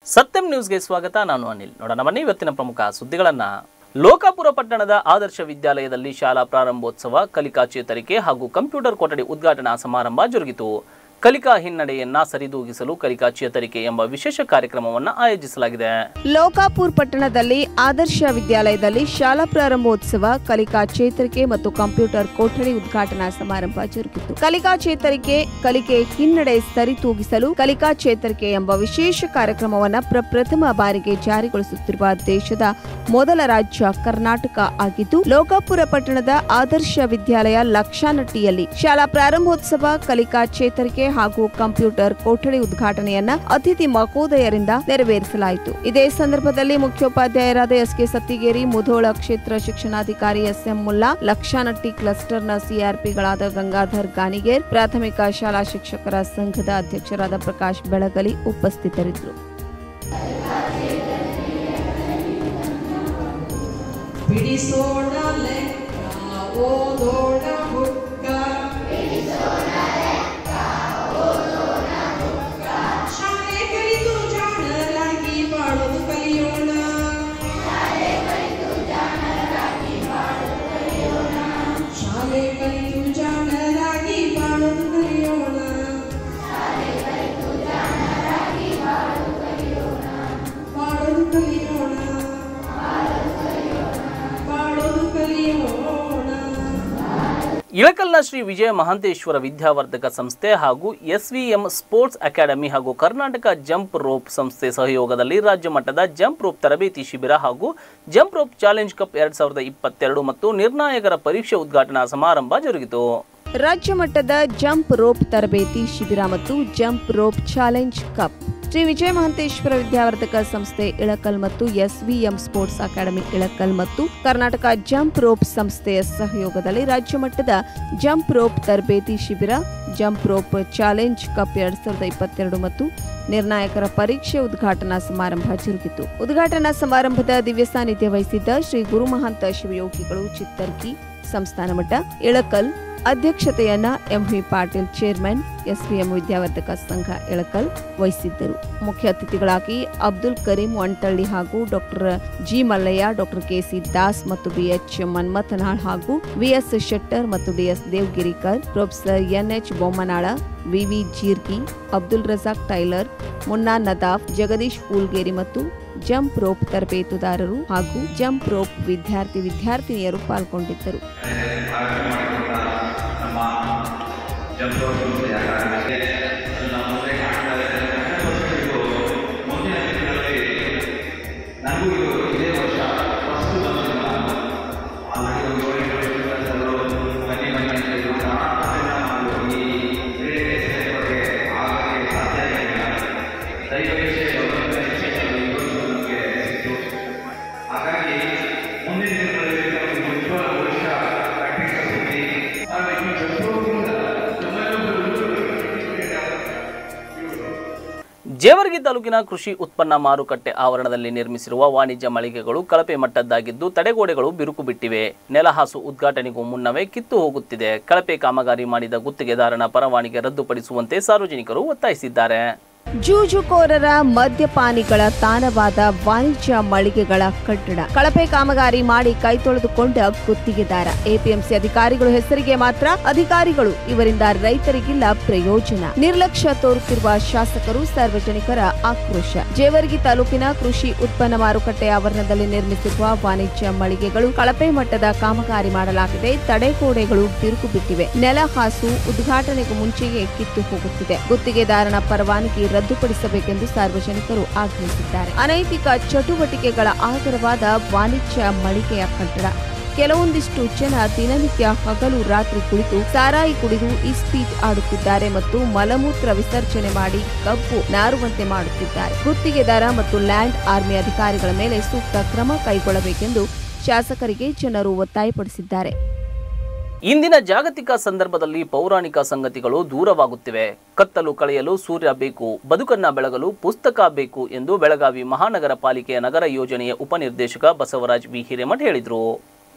ಸತ್ಯಂ ನ್ಯೂಸ್ಗೆ ಸ್ವಾಗತ ನಾನು ಅನಿಲ್ ನೋಡೋಣ ಬನ್ನಿ ಇವತ್ತಿನ ಪ್ರಮುಖ ಸುದ್ದಿಗಳನ್ನ ಲೋಕಾಪುರ ಪಟ್ಟಣದ ಆದರ್ಶ ವಿದ್ಯಾಲಯದಲ್ಲಿ ಶಾಲಾ ಪ್ರಾರಂಭೋತ್ಸವ ಕಲಿಕಾ ಚೇತರಿಕೆ ಹಾಗೂ ಕಂಪ್ಯೂಟರ್ ಕೊಠಡಿ ಉದ್ಘಾಟನಾ ಸಮಾರಂಭ ಜರುಗಿತು ಕಲಿಕಾ ಹಿನ್ನಡೆಯನ್ನ ಸರಿದೂಗಿಸಲು ಕಲಿಕಾ ಚೇತರಿಕೆ ಎಂಬ ವಿಶೇಷ ಕಾರ್ಯಕ್ರಮವನ್ನು ಆಯೋಜಿಸಲಾಗಿದೆ ಲೋಕಾಪುರ್ ಪಟ್ಟಣದಲ್ಲಿ ಆದರ್ಶ ವಿದ್ಯಾಲಯದಲ್ಲಿ ಶಾಲಾ ಪ್ರಾರಂಭೋತ್ಸವ ಕಲಿಕಾ ಚೇತರಿಕೆ ಮತ್ತು ಕಂಪ್ಯೂಟರ್ ಕೊಠಡಿ ಉದ್ಘಾಟನಾ ಸಮಾರಂಭ ಜರುಗಿತು ಕಲಿಕಾ ಚೇತರಿಕೆ ಕಲಿಕೆ ಹಿನ್ನಡೆ ಸರಿತೂಗಿಸಲು ಕಲಿಕಾ ಚೇತರಿಕೆ ಎಂಬ ವಿಶೇಷ ಕಾರ್ಯಕ್ರಮವನ್ನು ಪ್ರಪ್ರಥಮ ಬಾರಿಗೆ ಜಾರಿಗೊಳಿಸುತ್ತಿರುವ ದೇಶದ ಮೊದಲ ರಾಜ್ಯ ಕರ್ನಾಟಕ ಆಗಿದ್ದು ಲೋಕಾಪುರ ಪಟ್ಟಣದ ಆದರ್ಶ ವಿದ್ಯಾಲಯ ಲಕ್ಷಾನಟ್ಟಿಯಲ್ಲಿ ಶಾಲಾ ಪ್ರಾರಂಭೋತ್ಸವ ಕಲಿಕಾ ಚೇತರಿಕೆ ಹಾಗೂ ಕಂಪ್ಯೂಟರ್ ಕೊಠಡಿ ಉದ್ಘಾಟನೆಯನ್ನ ಅತಿಥಿ ಮಹೋದಯರಿಂದ ನೆರವೇರಿಸಲಾಯಿತು ಇದೇ ಸಂದರ್ಭದಲ್ಲಿ ಮುಖ್ಯೋಪಾಧ್ಯಾಯರಾದ ಎಸ್ ಕೆ ಸತ್ತಿಗೇರಿ ಮುಧೋಳ ಕ್ಷೇತ್ರ ಶಿಕ್ಷಣಾಧಿಕಾರಿ ಎಸ್ ಎಂ ಮುಲ್ಲಾ ಲಕ್ಷಾನಟ್ಟಿ ಕ್ಲಸ್ಟರ್ನ ಸಿಆರ್ಪಿಗಳಾದ ಗಂಗಾಧರ್ ಗಾಣಿಗೇರ್ ಪ್ರಾಥಮಿಕ ಶಾಲಾ ಶಿಕ್ಷಕರ ಸಂಘದ ಅಧ್ಯಕ್ಷರಾದ ಪ್ರಕಾಶ್ ಬೆಳಗಲಿ ಉಪಸ್ಥಿತರಿದ್ದರು ಬಿಡಿಸೋಣ ಲೆಕ್ಕ ಓದೋಣ ಬುಕ್ಕ ಶಾಲೆ ಕಲಿತು ಜಾಣರಾಗಿ ಬಾಳೋದು ಕಲಿಯೋಣ ಶಾಲೆ ಕಲಿತು ಜಾಣರಾಗಿ ಬಾಳೋದು ಕಲಿಯೋಣ ಬಾಳೋದು ಕಲಿಯೋಣ ಬಾಳೋದು ಕಲಿಯೋಣ ಇಳಕಲ್ನ ಶ್ರೀ ವಿಜಯ ಮಹಾಂತೇಶ್ವರ ವಿದ್ಯಾವರ್ಧಕ ಸಂಸ್ಥೆ ಹಾಗೂ ಎಸ್ವಿಎಂ ಸ್ಪೋರ್ಟ್ಸ್ ಅಕಾಡೆಮಿ ಹಾಗೂ ಕರ್ನಾಟಕ ಜಂಪ್ ರೋಪ್ ಸಂಸ್ಥೆ ಸಹಯೋಗದಲ್ಲಿ ರಾಜ್ಯ ಮಟ್ಟದ ಜಂಪ್ ರೋಪ್ ತರಬೇತಿ ಶಿಬಿರ ಹಾಗೂ ಜಂಪ್ ರೋಪ್ ಚಾಲೆಂಜ್ ಕಪ್ ಎರಡ್ ಸಾವಿರದ ಇಪ್ಪತ್ತೆರಡು ಮತ್ತು ನಿರ್ಣಾಯಕರ ಪರೀಕ್ಷೆ ಉದ್ಘಾಟನಾ ಸಮಾರಂಭ ಜರುಗಿತು ರಾಜ್ಯ ಮಟ್ಟದ ಜಂಪ್ ರೋಪ್ ತರಬೇತಿ ಶಿಬಿರ ಮತ್ತು jump rope challenge cup Shri Vijaya Mahanteshwara Vidyavardhaka ಸಂಸ್ಥೆ ಇಳಕಲ್ ಮತ್ತು ಎಸ್ವಿಎಂ ಸ್ಪೋರ್ಟ್ಸ್ ಅಕಾಡೆಮಿ ಇಳಕಲ್ ಮತ್ತು ಕರ್ನಾಟಕ ಜಂಪ್ ರೋಪ್ ಸಂಸ್ಥೆಯ ಸಹಯೋಗದಲ್ಲಿ ರಾಜ್ಯ ಮಟ್ಟದ ಜಂಪ್ ರೋಪ್ ತರಬೇತಿ ಶಿಬಿರ ಜಂಪ್ ರೋಪ್ ಚಾಲೆಂಜ್ ಕಪ್ ಎರಡ್ ಸಾವಿರದ ಇಪ್ಪತ್ತೆರಡು ಮತ್ತು ನಿರ್ಣಾಯಕರ ಪರೀಕ್ಷೆ ಉದ್ಘಾಟನಾ ಸಮಾರಂಭ ಜರುಗಿತು ಉದ್ಘಾಟನಾ ಸಮಾರಂಭದ ದಿವ್ಯ ಸಾನ್ನಿಧ್ಯ ವಹಿಸಿದ್ದ ಶ್ರೀ ಗುರುಮಹಂತ ಶಿವಯೋಗಿಗಳು ಚಿತ್ತರ್ಕಿ ಸಂಸ್ಥಾನ ಮಠ ಇಳಕಲ್ ಅಧ್ಯಕ್ಷತೆಯನ್ನ M V Patil chairman S P M Vidyavardhaka ಸಂಘ ಇಳಕಲ್ ವಹಿಸಿದ್ದರು ಮುಖ್ಯ ಅತಿಥಿಗಳಾಗಿ ಅಬ್ದುಲ್ ಕರೀಂ ವಂಟಳ್ಳಿ ಹಾಗೂ doctor G Mallayya doctor K C Das ಮತ್ತು ಬಿಎಚ್ ಮನ್ಮಥನಾಳ್ ಹಾಗೂ ವಿಎಸ್ ಶೆಟ್ಟರ್ ಮತ್ತು D S Devgirikar professor N H Bommanal V V Jirgi Abdul Razak tailor ಮುನ್ನಾ ನದಾಫ್ ಜಗದೀಶ್ ಪೂಲ್ಗೇರಿ ಮತ್ತು ಜಂಪ್ ರೋಪ್ ತರಬೇತುದಾರರು ಹಾಗೂ ಜಂಪ್ ರೋಪ್ ವಿದ್ಯಾರ್ಥಿ ವಿದ್ಯಾರ್ಥಿನಿಯರು ಪಾಲ್ಗೊಂಡಿದ್ದರು ನಮ್ಮ ಜಂಪ್ ಮುಂದಿನ ದಿನಗಳಲ್ಲಿ ನನಗೂ ಇದು ಇದೇ ವರ್ಷ ಫಸ್ಟ್ ಬಂದು ನಾನು ಆಲ್ರೆಡಿ ಒಂದು ಏಳು ಎಂಟು ವರ್ಷಗಳು ಬನ್ನಿ ಬನ್ನಿ ಅಂತ ಇದ್ರು ಸಹ ಅದನ್ನು ನಾವು ಈ ಕ್ರೀಡೆಗೆ ಸೇರ್ಪಡೆ ಆಗಕ್ಕೆ ಸಾಧ್ಯ ಆಗಿಲ್ಲ ದೈವ ಪರೀಕ್ಷೆ ಒಂದೊಂದು ಪರೀಕ್ಷೆಗಳು ಇವತ್ತು ನಮಗೆ ಸಿಕ್ತು ಹಾಗಾಗಿ ಮುಂದಿನ ದಿನಗಳಲ್ಲಿ ನಾವು ನಿಜವಾದ ವರ್ಷ ಪ್ರಾಕ್ಟೀಸ್ ಕೊಡ್ತೀವಿ ಆದರೆ ಈ ಜಂಪ್ರೋಗಿಂದ ಜೇವರ್ಗಿ ತಾಲೂಕಿನ ಕೃಷಿ ಉತ್ಪನ್ನ ಮಾರುಕಟ್ಟೆ ಆವರಣದಲ್ಲಿ ನಿರ್ಮಿಸಿರುವ ವಾಣಿಜ್ಯ ಮಳಿಗೆಗಳು ಕಳಪೆ ಮಟ್ಟದ್ದಾಗಿದ್ದು ತಡೆಗೋಡೆಗಳು ಬಿರುಕು ಬಿಟ್ಟಿವೆ ನೆಲಹಾಸು ಉದ್ಘಾಟನೆಗೂ ಮುನ್ನವೇ ಕಿತ್ತು ಹೋಗುತ್ತಿದೆ ಕಳಪೆ ಕಾಮಗಾರಿ ಮಾಡಿದ ಗುತ್ತಿಗೆದಾರನ ಪರವಾನಿಗೆ ರದ್ದುಪಡಿಸುವಂತೆ ಸಾರ್ವಜನಿಕರು ಒತ್ತಾಯಿಸಿದ್ದಾರೆ ಜೂಜುಕೋರರ ಮದ್ಯಪಾನಿಗಳ ತಾಣವಾದ ವಾಣಿಜ್ಯ ಮಳಿಗೆಗಳ ಕಟ್ಟಡ ಕಳಪೆ ಕಾಮಗಾರಿ ಮಾಡಿ ಕೈ ತೊಳೆದುಕೊಂಡ ಗುತ್ತಿಗೆದಾರ ಎಪಿಎಂಸಿ ಅಧಿಕಾರಿಗಳು ಹೆಸರಿಗೆ ಮಾತ್ರ ಅಧಿಕಾರಿಗಳು ಇವರಿಂದ ರೈತರಿಗಿಲ್ಲ ಪ್ರಯೋಜನ ನಿರ್ಲಕ್ಷ್ಯ ತೋರುತ್ತಿರುವ ಶಾಸಕರು ಸಾರ್ವಜನಿಕರ ಆಕ್ರೋಶ ಜೇವರ್ಗಿ ತಾಲೂಕಿನ ಕೃಷಿ ಉತ್ಪನ್ನ ಮಾರುಕಟ್ಟೆ ಆವರಣದಲ್ಲಿ ನಿರ್ಮಿಸಿರುವ ವಾಣಿಜ್ಯ ಮಳಿಗೆಗಳು ಕಳಪೆ ಮಟ್ಟದ ಕಾಮಗಾರಿ ಮಾಡಲಾಗಿದೆ ತಡೆಗೋಡೆಗಳು ಬಿರುಕು ಬಿಟ್ಟಿವೆ ನೆಲ ಹಾಸು ಉದ್ಘಾಟನೆಗೂ ಮುಂಚೆಯೇ ಕಿತ್ತು ಹೋಗುತ್ತಿದೆ ಗುತ್ತಿಗೆದಾರನ ಪರವಾನಗಿ ರದ್ದುಪಡಿಸಬೇಕೆಂದು ಸಾರ್ವಜನಿಕರು ಆಗ್ರಹಿಸಿದ್ದಾರೆ ಅನೈತಿಕ ಚಟುವಟಿಕೆಗಳ ಆಗರವಾದ ವಾಣಿಜ್ಯ ಮಳಿಗೆಯ ಕಟ್ಟಡ ಕೆಲವೊಂದಿಷ್ಟು ಜನ ದಿನನಿತ್ಯ ಹಗಲು ರಾತ್ರಿ ಕುಳಿತು ಸಾರಾಯಿ ಕುಡಿದು ಇಸ್ಪೀಟ್ ಆಡುತ್ತಿದ್ದಾರೆ ಮತ್ತು ಮಲಮೂತ್ರ ವಿಸರ್ಜನೆ ಮಾಡಿ ಕಬ್ಬು ನಾರುವಂತೆ ಮಾಡುತ್ತಿದ್ದಾರೆ ಗುತ್ತಿಗೆದಾರ ಮತ್ತು ಲ್ಯಾಂಡ್ ಆರ್ಮಿ ಅಧಿಕಾರಿಗಳ ಮೇಲೆ ಸೂಕ್ತ ಕ್ರಮ ಕೈಗೊಳ್ಳಬೇಕೆಂದು ಶಾಸಕರಿಗೆ ಜನರು ಒತ್ತಾಯಪಡಿಸಿದ್ದಾರೆ ಇಂದಿನ ಜಾಗತಿಕ ಸಂದರ್ಭದಲ್ಲಿ ಪೌರಾಣಿಕ ಸಂಗತಿಗಳು ದೂರವಾಗುತ್ತಿವೆ ಕತ್ತಲು ಕಳೆಯಲು ಸೂರ್ಯ ಬೇಕು ಬದುಕನ್ನ ಬೆಳಗಲು ಪುಸ್ತಕ ಬೇಕು ಎಂದು ಬೆಳಗಾವಿ ಮಹಾನಗರ ಪಾಲಿಕೆಯ ನಗರ ಯೋಜನೆಯ ಉಪನಿರ್ದೇಶಕ ಬಸವರಾಜ್ ವಿ ಹಿರೇಮಠ್ ಹೇಳಿದರು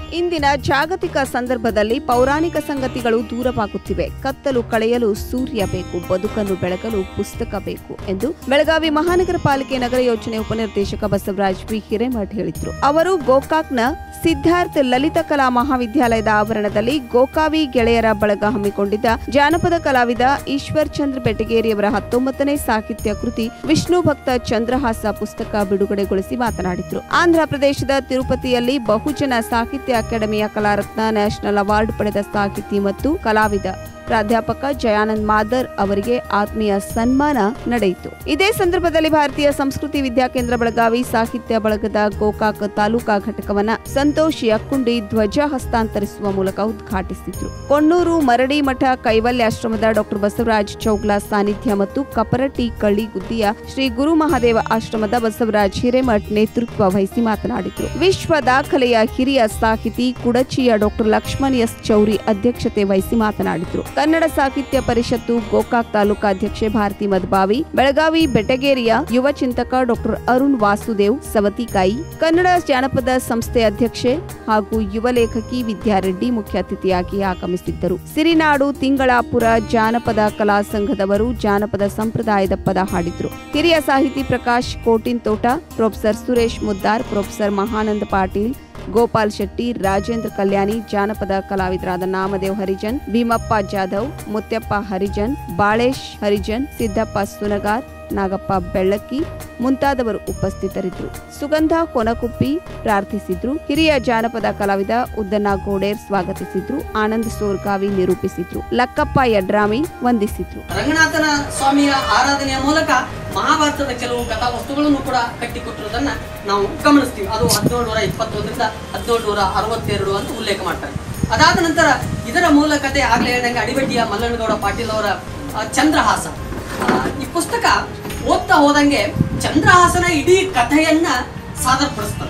ಇಂದಿನ ಜಾಗತಿಕ ಸಂದರ್ಭದಲ್ಲಿ ಪೌರಾಣಿಕ ಸಂಗತಿಗಳು ದೂರವಾಗುತ್ತಿವೆ ಕತ್ತಲು ಕಳೆಯಲು ಸೂರ್ಯ ಬೇಕು ಬದುಕನ್ನು ಬೆಳಗಲು ಪುಸ್ತಕ ಬೇಕು ಎಂದು ಬೆಳಗಾವಿ ಮಹಾನಗರ ಪಾಲಿಕೆ ನಗರ ಯೋಜನೆ ಉಪನಿರ್ದೇಶಕ ಬಸವರಾಜ್ ಬಿ ಹಿರೇಮಠ್ ಹೇಳಿದ್ರು ಅವರು ಗೋಕಾಕ್ನ ಸಿದ್ಧಾರ್ಥ್ ಲಲಿತ ಕಲಾ ಮಹಾವಿದ್ಯಾಲಯದ ಆವರಣದಲ್ಲಿ ಗೋಕಾವಿ ಗೆಳೆಯರ ಬಳಗ ಹಮ್ಮಿಕೊಂಡಿದ್ದ ಜಾನಪದ ಕಲಾವಿದ ಈಶ್ವರ್ ಚಂದ್ರ ಬೆಟಗೇರಿಯವರ ಹತ್ತೊಂಬತ್ತನೇ ಸಾಹಿತ್ಯ ಕೃತಿ ವಿಷ್ಣು ಭಕ್ತ ಚಂದ್ರಹಾಸ ಪುಸ್ತಕ ಬಿಡುಗಡೆಗೊಳಿಸಿ ಮಾತನಾಡಿದ್ರು ಆಂಧ್ರ ಪ್ರದೇಶದ ತಿರುಪತಿಯಲ್ಲಿ ಬಹುಜನ ಸಾಹಿತ್ಯ ಅಕಾಡೆಮಿಯ ಕಲಾರತ್ನ ನ್ಯಾಷನಲ್ ಅವಾರ್ಡ್ ಪಡೆದ ಸಾಹಿತಿ ಮತ್ತು ಕಲಾವಿದ ಪ್ರಾಧ್ಯಾಪಕ ಜಯಾನಂದ್ ಮಾದರ್ ಅವರಿಗೆ ಆತ್ಮೀಯ ಸನ್ಮಾನ ನಡೆಯಿತು ಇದೇ ಸಂದರ್ಭದಲ್ಲಿ ಭಾರತೀಯ ಸಂಸ್ಕೃತಿ ವಿದ್ಯಾಕೇಂದ್ರ ಬೆಳಗಾವಿ ಸಾಹಿತ್ಯ ಬಳಗದ ಗೋಕಾಕ್ ತಾಲೂಕಾ ಘಟಕವನ್ನ ಸಂತೋಷ್ ಯಕ್ಕುಂಡಿ ಧ್ವಜ ಹಸ್ತಾಂತರಿಸುವ ಮೂಲಕ ಉದ್ಘಾಟಿಸಿದ್ರು ಕೊಣ್ಣೂರು ಮರಡಿ ಮಠ ಕೈವಲ್ಯಾಶ್ರಮದ ಡಾಕ್ಟರ್ ಬಸವರಾಜ್ ಚೌಗ್ಲಾ ಸಾನ್ನಿಧ್ಯ ಮತ್ತು ಕಪರಟಿ ಕಳ್ಳಿಗುದ್ದಿಯ ಶ್ರೀ ಗುರು ಮಹಾದೇವ ಆಶ್ರಮದ ಬಸವರಾಜ್ ಹಿರೇಮಠ್ ನೇತೃತ್ವ ವಹಿಸಿ ಮಾತನಾಡಿದ್ರು ವಿಶ್ವ ದಾಖಲೆಯ ಹಿರಿಯ ಸಾಹಿತಿ ಕುಡಚಿಯ ಡಾಕ್ಟರ್ ಲಕ್ಷ್ಮಣ್ ಎಸ್ ಚೌರಿ ಅಧ್ಯಕ್ಷತೆ ವಹಿಸಿ ಮಾತನಾಡಿದ್ರು ಕನ್ನಡ ಸಾಹಿತ್ಯ ಪರಿಷತ್ತು ಗೋಕಾಕ್ ತಾಲೂಕಾಧ್ಯಕ್ಷೆ ಭಾರತಿ ಮದ್ಬಾವಿ ಬೆಳಗಾವಿ ಬೆಟಗೇರಿಯ ಯುವ ಚಿಂತಕ ಡಾಕ್ಟರ್ ಅರುಣ್ ವಾಸುದೇವ್ ಸವತಿಕಾಯಿ ಕನ್ನಡ ಜಾನಪದ ಸಂಸ್ಥೆ ಅಧ್ಯಕ್ಷೆ ಹಾಗೂ ಯುವ ಲೇಖಕಿ ವಿದ್ಯಾರೆಡ್ಡಿ ಮುಖ್ಯ ಅತಿಥಿಯಾಗಿ ಆಗಮಿಸಿದ್ದರು ಸಿರಿನಾಡು ತಿಂಗಳಾಪುರ ಜಾನಪದ ಕಲಾ ಸಂಘದವರು ಜಾನಪದ ಸಂಪ್ರದಾಯದ ಪದ ಹಾಡಿದ್ರು ಹಿರಿಯ ಸಾಹಿತಿ ಪ್ರಕಾಶ್ ಕೋಟಿನ್ ತೋಟ ಪ್ರೊಫೆಸರ್ ಸುರೇಶ್ ಮುದ್ದಾರ್ ಪ್ರೊಫೆಸರ್ ಮಹಾನಂದ ಪಾಟೀಲ್ ಗೋಪಾಲ್ ಶೆಟ್ಟಿ ರಾಜೇಂದ್ರ ಕಲ್ಯಾಣಿ ಜಾನಪದ ಕಲಾವಿದರಾದ ನಾಮದೇವ್ ಹರಿಜನ್ ಭೀಮಪ್ಪ ಜಾಧವ್ ಮುತ್ಯಪ್ಪ ಹರಿಜನ್ ಬಾಳೇಶ್ ಹರಿಜನ್ ಸಿದ್ದಪ್ಪ ಸುನಗಾರ್ ನಾಗಪ್ಪ ಬೆಳ್ಳಕ್ಕಿ ಮುಂತಾದವರು ಉಪಸ್ಥಿತರಿದ್ದರು ಸುಗಂಧ ಕೊನಕುಪ್ಪಿ ಪ್ರಾರ್ಥಿಸಿದ್ರು ಹಿರಿಯ ಜಾನಪದ ಕಲಾವಿದ ಉದ್ದನ ಗೋಡೇರ್ ಸ್ವಾಗತಿಸಿದ್ರು ಆನಂದ್ ಸೋರ್ಗಾವಿ ನಿರೂಪಿಸಿದ್ರು ಲಕ್ಕಪ್ಪ ಯಡ್ರಾಮಿ ವಂದಿಸಿದ್ರು ರಂಗನಾಥನ ಸ್ವಾಮಿಯ ಆರಾಧನೆಯ ಮೂಲಕ ಮಹಾಭಾರತದ ಕೆಲವು ಕಥಾವಸ್ತುಗಳನ್ನು ಕೂಡ ಕಟ್ಟಿಕೊಟ್ಟಿರೋದನ್ನ ನಾವು ಗಮನಿಸ್ತೀವಿ ಅದು ಹದಿನೇಳು ನೂರ ಇಪ್ಪತ್ತೊಂದರಿಂದ ಹದಿನೇಳು ನೂರ ಅರವತ್ತೆರಡು ಅಂತ ಉಲ್ಲೇಖ ಮಾಡ್ತಾರೆ ಅದಾದ ನಂತರ ಇದರ ಮೂಲ ಕಥೆ ಆಗ್ಲೇ ಹೇಳಿದಂಗೆ ಅಡಿಬಡ್ಡಿಯ ಮಲ್ಲನಗೌಡ ಪಾಟೀಲ್ ಅವರ ಆ, ಚಂದ್ರಹಾಸ ಆ, ಈ ಪುಸ್ತಕ ಓದ್ತಾ ಹೋದಂಗೆ ಚಂದ್ರಹಾಸನ ಇಡೀ ಕಥೆಯನ್ನ ಸಾದರಪಡಿಸ್ತದೆ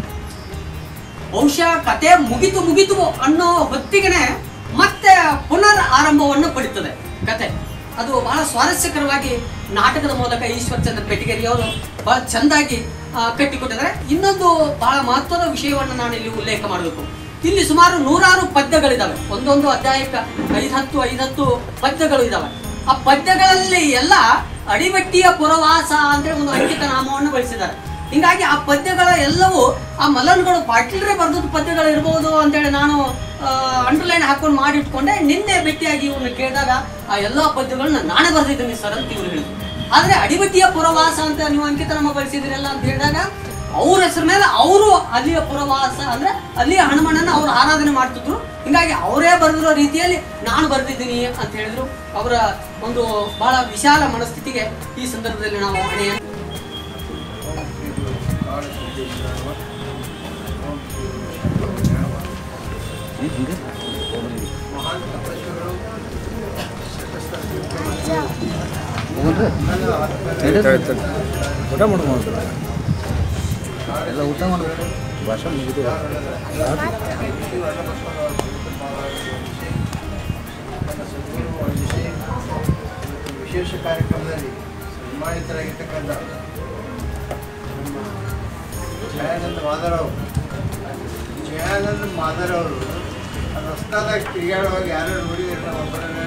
ಬಹುಶಃ ಕತೆ ಮುಗಿತು ಮುಗಿತು ಅನ್ನೋ ಹೊತ್ತಿಗೆನೆ ಮತ್ತೆ ಪುನರ್ ಆರಂಭವನ್ನು ಪಡಿತದೆ ಕತೆ ಅದು ಬಹಳ ಸ್ವಾರಸ್ಯಕರವಾಗಿ ನಾಟಕದ ಮೂಲಕ ಈಶ್ವರ್ ಚಂದ್ರ ಬೆಟಗೇರಿ ಅವರು ಬಹಳ ಚೆಂದಾಗಿ ಆ, ಕಟ್ಟಿಕೊಟ್ಟಿದ್ದಾರೆ ಇನ್ನೊಂದು ಬಹಳ ಮಹತ್ವದ ವಿಷಯವನ್ನು ನಾನು ಇಲ್ಲಿ ಉಲ್ಲೇಖ ಮಾಡಬೇಕು ಇಲ್ಲಿ ಸುಮಾರು ನೂರಾರು ಪದ್ಯಗಳಿದಾವೆ ಒಂದೊಂದು ಅಧ್ಯಾಯಕ್ಕೆ ಐದತ್ತು ಐದತ್ತು ಪದ್ಯಗಳು ಇದಾವೆ ಆ ಪದ್ಯಗಳಲ್ಲಿ ಎಲ್ಲ ಅಡಿಬಟ್ಟಿಯ ಪುರವಾಸ ಅಂತೇಳಿ ಒಂದು ಅಂಕಿತ ನಾಮವನ್ನು ಬಳಸಿದ್ದಾರೆ ಹಿಂಗಾಗಿ ಆ ಪದ್ಯಗಳ ಎಲ್ಲವೂ ಆ ಮಲ್ಲನ್ಗಳು ಪಾಟೀಲ್ರೆ ಬರೆದದ್ದು ಪದ್ಯಗಳು ಇರಬಹುದು ಅಂತೇಳಿ ನಾನು ಅಂಡರ್ಲೈನ್ ಹಾಕೊಂಡು ಮಾಡಿಟ್ಕೊಂಡೆ ನಿನ್ನೆ ಭೇಟಿಯಾಗಿ ಇವ್ರನ್ನ ಕೇಳಿದಾಗ ಆ ಎಲ್ಲಾ ಪದ್ಯಗಳನ್ನ ನಾನೇ ಬರೆದಿದ್ದೀನಿ ಸರ್ ಅಂತ ಇವ್ರು ಹೇಳಿದ್ರು ಆದ್ರೆ ಅಡಿಬಟ್ಟಿಯ ಪುರವಾಸ ಅಂತ ನೀವು ಅಂಕಿತ ನಮ್ಮ ಬಳಸಿದಿರಲ್ಲ ಅಂತ ಹೇಳಿದಾಗ ಅವ್ರ ಹೆಸರು ಮೇಲೆ ಅವರು ಅಲ್ಲಿಯ ಪುರವಾಸ ಅಂದ್ರೆ ಅಲ್ಲಿಯ ಹನುಮಣ್ಣನ ಅವ್ರು ಆರಾಧನೆ ಮಾಡ್ತಿದ್ರು ಹಿಂಗಾಗಿ ಅವರೇ ಬರೆದಿರೋ ರೀತಿಯಲ್ಲಿ ನಾನು ಬರೆದಿದ್ದೀನಿ ಅಂತ ಹೇಳಿದ್ರು ಅವರ ಒಂದು ಬಹಳ ವಿಶಾಲ ಮನಸ್ಥಿತಿಗೆ ಈ ಸಂದರ್ಭದಲ್ಲಿ ನಾವು ಹಣೆಯ ಊಟ ಮಾಡ್ಬೋದು ಎಲ್ಲ ಊಟ ಮಾಡಬೇಕು ಭಾಷೆ ಮುಗಿದು ವಿಶೇಷ ಕಾರ್ಯಕ್ರಮದಲ್ಲಿ ಸನ್ಮಾನಿತರಾಗಿರ್ತಕ್ಕಂಥ ನಮ್ಮ ಜಯಾನಂದ ಮಾದರ್ ಅವರು ಜಯಾನಂದ ಮಾದರ್ ಅವರು ರಸ್ತಾದಾಗ ತಿರುಗಾಡುವಾಗ ಯಾರು ನೋಡಿದ್ರೆ ನಾವು ಒಬ್ಬರನ್ನ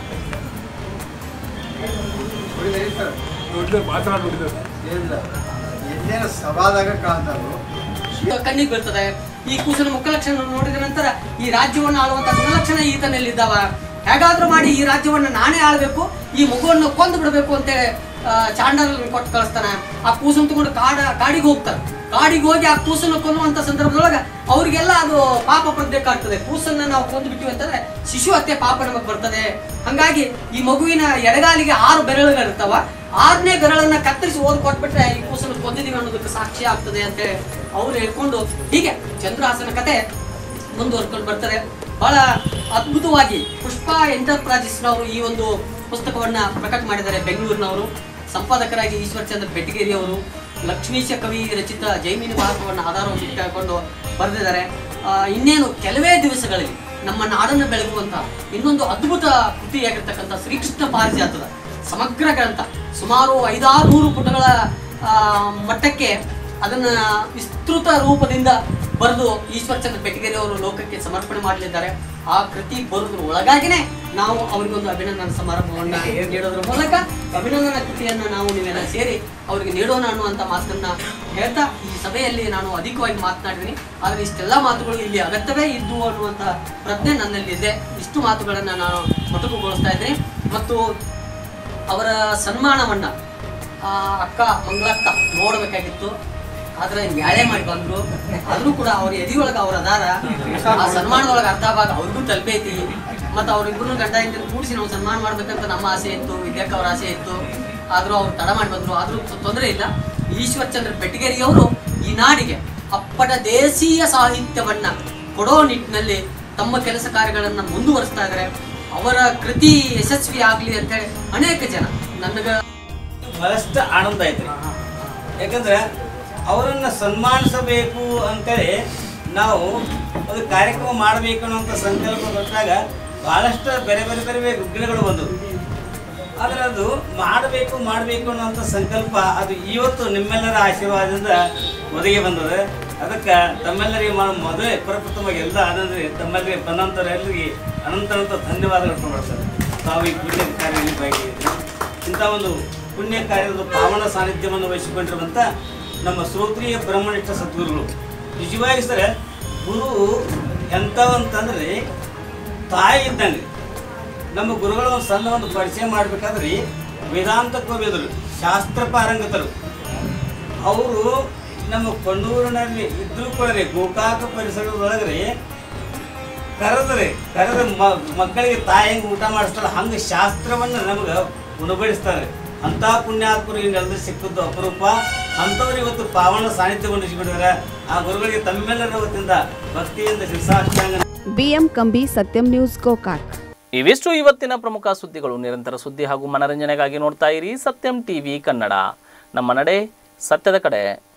ನೋಡಿದ್ರೆ ಸರ್ ಇಲ್ಲ ಎಲ್ಲೇನ ಸಭಾದಾಗ ಕಾಣ್ತಾರೋ ಕಣ್ಣಿಗೆ ಬೀಳ್ತದೆ ಈ ಕೂಸಿನ ಮುಖಲಕ್ಷಣ ನೋಡಿದ ನಂತರ ಈ ರಾಜ್ಯವನ್ನು ಆಳುವಂತ ಗುಣಲಕ್ಷಣ ಈತನಲ್ಲಿದ್ದಾವ ಹೇಗಾದ್ರೂ ಮಾಡಿ ಈ ರಾಜ್ಯವನ್ನ ನಾನೇ ಆಳ್ಬೇಕು ಈ ಮಗುವನ್ನು ಕೊಂದು ಬಿಡಬೇಕು ಅಂತೇಳಿ ಆ, ಚಾಂಡಾಲನ್ನು ಕೊಟ್ಟು ಕಳಿಸ್ತಾನೆ ಆ ಕೂಸನ್ನು ತಗೊಂಡು ಕಾಡ ಕಾಡಿಗೆ ಹೋಗ್ತಾರೆ ಕಾಡಿಗೆ ಹೋಗಿ ಆ ಕೂಸನ್ನು ಕೊಲ್ಲುವಂತ ಸಂದರ್ಭದೊಳಗ ಅವ್ರಿಗೆಲ್ಲ ಅದು ಪಾಪ ಪಡ್ಬೇಕಾಗ್ತದೆ ಕೂಸನ್ನ ನಾವು ಕೊಂದು ಬಿಟ್ಟಿವಿ ಅಂತಂದ್ರೆ ಶಿಶು ಹತ್ಯೆ ಪಾಪ ನಮಗ್ ಬರ್ತದೆ ಹಂಗಾಗಿ ಈ ಮಗುವಿನ ಎಡಗಾಲಿಗೆ ಆರು ಬೆರಳುಗಳಿರ್ತಾವ ಆರನೇ ಬೆರಳನ್ನ ಕತ್ತರಿಸಿ ಓದ್ ಕೊಟ್ಬಿಟ್ರೆ ಈ ಕೂಸನ್ನು ಕೊಂದಿದೀವಿ ಅನ್ನೋದಕ್ಕೆ ಸಾಕ್ಷಿ ಆಗ್ತದೆ ಅಂತ ಅವ್ರು ಹೇಳ್ಕೊಂಡು ಹೀಗೆ ಚಂದ್ರಹಾಸನ ಕತೆ ಮುಂದುವರ್ಕೊಂಡು ಬರ್ತಾರೆ ಬಹಳ ಅದ್ಭುತವಾಗಿ ಪುಷ್ಪ ಎಂಟರ್ಪ್ರೈಸಸ್ನವರು ಈ ಒಂದು ಪುಸ್ತಕವನ್ನ ಪ್ರಕಟ ಮಾಡಿದ್ದಾರೆ ಬೆಂಗಳೂರಿನವರು ಸಂಪಾದಕರಾಗಿ ಈಶ್ವರ್ ಚಂದ್ರ ಬೆಟಗೇರಿ ಅವರು ಲಕ್ಷ್ಮೀಶ ಕವಿ ರಚಿತ ಜೈಮಿನಿ ಭಾರತವನ್ನು ಆಧಾರವಾಗಿ ಇಟ್ಟುಕೊಂಡು ಬರೆದಿದ್ದಾರೆ ಆ, ಇನ್ನೇನು ಕೆಲವೇ ದಿವಸಗಳಲ್ಲಿ ನಮ್ಮ ನಾಡನ್ನು ಬೆಳಗುವಂತಹ ಇನ್ನೊಂದು ಅದ್ಭುತ ಕೃತಿಯಾಗಿರ್ತಕ್ಕಂಥ ಶ್ರೀಕೃಷ್ಣ ಪಾರಿಜಾತದ ಸಮಗ್ರ ಗ್ರಂಥ ಸುಮಾರು ಐದಾರು ನೂರು ಪುಟಗಳ ಆ, ಮಟ್ಟಕ್ಕೆ ಅದನ್ನ ವಿಸ್ತೃತ ರೂಪದಿಂದ ಬರೆದು ಈಶ್ವರಚಂದ್ರ ಬೆಟಗೇರಿ ಅವರು ಲೋಕಕ್ಕೆ ಸಮರ್ಪಣೆ ಮಾಡಲಿದ್ದಾರೆ ಆ ಕೃತಿ ಬರೋದ್ರ ಒಳಗಾಗಿನೇ ನಾವು ಅವರಿಗೊಂದು ಅಭಿನಂದನಾ ಸಮಾರಂಭವನ್ನ ನೀಡೋದ್ರ ಮೂಲಕ ಅಭಿನಂದನಾ ಕೃತಿಯನ್ನ ನಾವು ನೀವೆಲ್ಲ ಸೇರಿ ಅವರಿಗೆ ನೀಡೋಣ ಅನ್ನುವಂಥ ಮಾತನ್ನ ಹೇಳ್ತಾ ಈ ಸಭೆಯಲ್ಲಿ ನಾನು ಅಧಿಕವಾಗಿ ಮಾತನಾಡಿದ್ದೀನಿ ಆದರೆ ಇಷ್ಟೆಲ್ಲ ಮಾತುಗಳು ಇಲ್ಲಿ ಅಗತ್ಯವೇ ಇದ್ದು ಅನ್ನುವಂಥ ಪ್ರಜ್ಞೆ ನನ್ನಲ್ಲಿದೆ ಇಷ್ಟು ಮಾತುಗಳನ್ನು ನಾನು ಮೊಟಕುಗೊಳಿಸ್ತಾ ಇದ್ದೀನಿ ಮತ್ತು ಅವರ ಸನ್ಮಾನವನ್ನ ಆ ಅಕ್ಕ ಮಂಗಳಕ್ಕ ನೋಡಬೇಕಾಗಿತ್ತು ಆದ್ರೆ ನ್ಯಾಯ ಮಾಡಿ ಬಂದ್ರು ಆದ್ರೂ ಕೂಡ ಅವ್ರ ಎದಿಯೊಳಗ ಅವ್ರ ಅದಾರ ಆ ಸನ್ಮಾನದೊಳಗ ಅರ್ಧ ಭಾಗ ಅವ್ರಿಗೂ ತಲುಪೈತಿ ಮತ್ತು ಅವ್ರಿಬ್ರು ಗಂಡ ಹೆಂಡತಿ ಕೂಡಿಸಿ ನಾವು ಸನ್ಮಾನ ಮಾಡ್ಬೇಕಂತ ನಮ್ಮ ಆಸೆ ಇತ್ತು ವಿದ್ಯಾಕ್ಕ ಅವ್ರ ಆಸೆ ಇತ್ತು ಆದ್ರೂ ಅವ್ರು ತಡ ಮಾಡಿ ಬಂದ್ರು ಆದ್ರೂ ತೊಂದರೆ ಇಲ್ಲ ಈಶ್ವರಚಂದ್ರ ಬೆಟಗೇರಿಯವರು ಈ ನಾಡಿಗೆ ಅಪ್ಪಟ ದೇಶೀಯ ಸಾಹಿತ್ಯವನ್ನ ಕೊಡೋ ನಿಟ್ಟಿನಲ್ಲಿ ತಮ್ಮ ಕೆಲಸ ಕಾರ್ಯಗಳನ್ನ ಮುಂದುವರಿಸ್ತಾ ಇದ್ದಾರೆ ಅವರ ಕೃತಿ ಯಶಸ್ವಿ ಆಗ್ಲಿ ಅಂತೇಳಿ ಅನೇಕ ಜನ ನನಗ ಬಹಳಷ್ಟು ಆನಂದ ಐತ್ರಿ ಯಾಕಂದ್ರೆ ಅವರನ್ನ ಸನ್ಮಾನಿಸಬೇಕು ಅಂತೇಳಿ ನಾವು ಒಂದು ಕಾರ್ಯಕ್ರಮ ಮಾಡಬೇಕು ಅನ್ನೋಂಥ ಸಂಕಲ್ಪ ಬಂದಾಗ ಬಹಳಷ್ಟು ಬೇರೆ ಬೇರೆ ಬೇರೆ ಬೇರೆ ವಿಘ್ನಗಳು ಬಂದವು ಆದರೆ ಅದು ಮಾಡಬೇಕು ಮಾಡಬೇಕು ಅನ್ನೋಂಥ ಸಂಕಲ್ಪ ಅದು ಇವತ್ತು ನಿಮ್ಮೆಲ್ಲರ ಆಶೀರ್ವಾದದಿಂದ ಒದಗಿ ಬಂದದ ಅದಕ್ಕೆ ತಮ್ಮೆಲ್ಲರಿಗೆ ಮಾ ಮೊದಲೇ ಪ್ರಪ್ರಥಮವಾಗಿ ಎಲ್ಲ ಆನಂದ ತಮ್ಮಲ್ಲಿ ಬಂದಂಥವರೆಲ್ಲರಿಗೆ ಅನಂತ ಅನಂತ ಧನ್ಯವಾದಗಳು ಮಾಡ್ತಾರೆ ತಾವು ಈ ಪುಣ್ಯ ಕಾರ್ಯದಲ್ಲಿ ಭಾಗಿಯಾಗಿದ್ದೀರಿ ಇಂಥ ಒಂದು ಪುಣ್ಯ ಕಾರ್ಯದ ಪಾವನ ಸಾನ್ನಿಧ್ಯವನ್ನು ವಹಿಸಿಕೊಂಡಿರುವಂಥ ನಮ್ಮ ಶ್ರೋತ್ರಿಯ ಬ್ರಹ್ಮನಿಷ್ಠ ಸದ್ಗುರುಗಳು ನಿಜವಾಗಿ ಸರ್ ಗುರು ಎಂಥವಂತಂದ್ರೆ ತಾಯಿ ಇದ್ದಂಗೆ ನಮ್ಮ ಗುರುಗಳ ಒಂದು ಸಣ್ಣ ಒಂದು ಪರಿಚಯ ಮಾಡ್ಬೇಕಾದ್ರೆ ವೇದಾಂತ ಕವಿದರು ಶಾಸ್ತ್ರ ಪಾರಂಗತರು ಅವರು ನಮ್ಮ ಕೊಂಡೂರಿನಲ್ಲಿ ಇದ್ರೂ ಕೂಡ ರೀ ಗೋಕಾಕ ಪರಿಸರದೊಳಗ್ರಿ ಕರೆದ್ರಿ ಕರೆದ ಮಕ್ಕಳಿಗೆ ತಾಯಿ ಹೆಂಗೆ ಊಟ ಮಾಡಿಸ್ತಾರ ಹಂಗೆ ಶಾಸ್ತ್ರವನ್ನು ನಮ್ಗೆ ಉಣಬಡಿಸ್ತಾರೆ ಅಂಥ ಪುಣ್ಯಾತ್ಮರು ಇನ್ನೆಲ್ಲರೂ ಸಿಕ್ಕದ್ದು ಅಪರೂಪ ಅಂಥವ್ರು ಇವತ್ತು ಪಾವನ ಸಾನ್ನಿಧ್ಯವನ್ನು ಇಟ್ಕೊಂಡಿದ್ದಾರೆ ಆ ಗುರುಗಳಿಗೆ ತಮ್ಮೆಲ್ಲರ ವತಿಯಿಂದ ಭಕ್ತಿಯಿಂದ ಶಿರಸಾಷ್ಟಾಂಗ ಬಿಎಂ ಕಂಬಿ ಸತ್ಯಂ ನ್ಯೂಸ್ ಗೋಕಾಕ್ ಇವಿಷ್ಟು ಇವತ್ತಿನ ಪ್ರಮುಖ ಸುದ್ದಿಗಳು ನಿರಂತರ ಸುದ್ದಿ ಹಾಗೂ ಮನರಂಜನೆಗಾಗಿ ನೋಡ್ತಾ ಇರಿ ಸತ್ಯಂ ಟಿವಿ ಕನ್ನಡ ನಮ್ಮ ನಡೆ ಸತ್ಯದ ಕಡೆ